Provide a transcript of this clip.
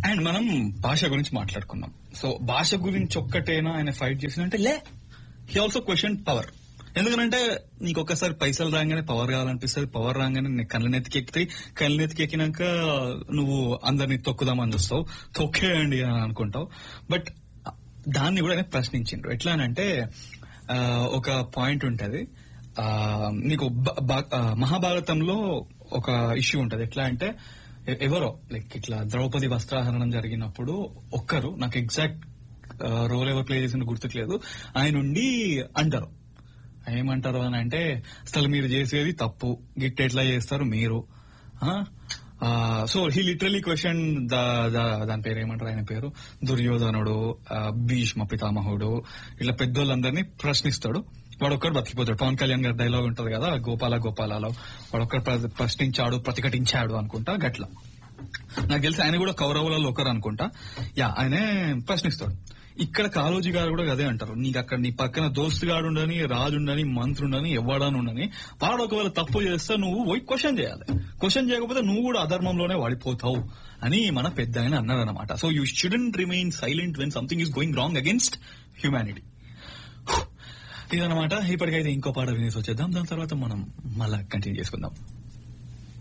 and మనం భాష గురించి మాట్లాడుకున్నాం సో భాష గురించి ఒక్కటేనా ఆయన ఫైట్ చేసిందంటే లే హీ ఆల్సో క్వశ్చన్ పవర్ ఎందుకంటే నీకు ఒక్కసారి పైసలు రాగానే పవర్ కావాలనిపిస్తుంది పవర్ రాగానే నీ కళ్ళ నెత్తికి ఎక్కుతాయి కళ్ళ నెత్తికి ఎక్కినాక నువ్వు అందరినీ తొక్కుదామని చూస్తావు తొక్కేయండి అని అనుకుంటావు బట్ దాన్ని కూడా ఆయన ప్రశ్నించిండు ఎట్లా అని అంటే ఆ, ఒక పాయింట్ ఉంటది ఆ, నీకు బ- బ- ఆ, మహాభారతంలో ఒక ఇష్యూ ఉంటది ఎట్లా అంటే ఎ- ఎవరో లైక్ ఇట్లా ద్రౌపది వస్త్రాహరణం జరిగినప్పుడు ఒక్కరు నాకు ఎగ్జాక్ట్ రోల్ ఎవరు ప్లే చేసిన గుర్తులేదు ఆయన ఉండి అంటారు ఏమంటారు అని అంటే అసలు మీరు చేసేది తప్పు గిట్ ఎట్లా చేస్తారు మీరు సో హీ లిటరలీ క్వశ్చన్ దాని పేరు ఏమంటారు ఆయన పేరు దుర్యోధనుడు ఆ, భీష్మ పితామహుడు ఇట్లా పెద్దోళ్ళందరినీ ప్రశ్నిస్తాడు వాడు ఒక్కడు బతికిపోతాడు పవన్ కళ్యాణ్ గారి డైలాగ్ ఉంటది కదా గోపాల గోపాలలో వాడు ఒక్కడు ప్ర- ప్రశ్నించాడు ప్రతిఘటించాడు అనుకుంటా గట్ల నాకు తెలిసి ఆయన కూడా కౌరవులలో ఒకరు అనుకుంటా యా ఆయనే ప్రశ్నిస్తాడు ఇక్కడ కాలోజీ గారు కూడా అదే అంటారు నీకు అక్కడ నీ పక్కన దోస్తుగాడు ఉండని రాజు ఉండని మంత్రి ఉండని ఎవడాని ఉండని వాడు ఒకవేళ తప్పు చేస్తే నువ్వు పోయి క్వశ్చన్ చేయాలి క్వశ్చన్ చేయకపోతే నువ్వు కూడా అధర్మంలోనే వాడిపోతావు అని మన పెద్ద ఆయన అన్నారు అనమాట so you shouldn't remain silent when something is going wrong against humanity ఇదనమాట ఇప్పటికైతే ఇంకో పాట వినేసి వచ్చేద్దాం దాని తర్వాత మనం మళ్ళా కంటిన్యూ చేసుకుందాం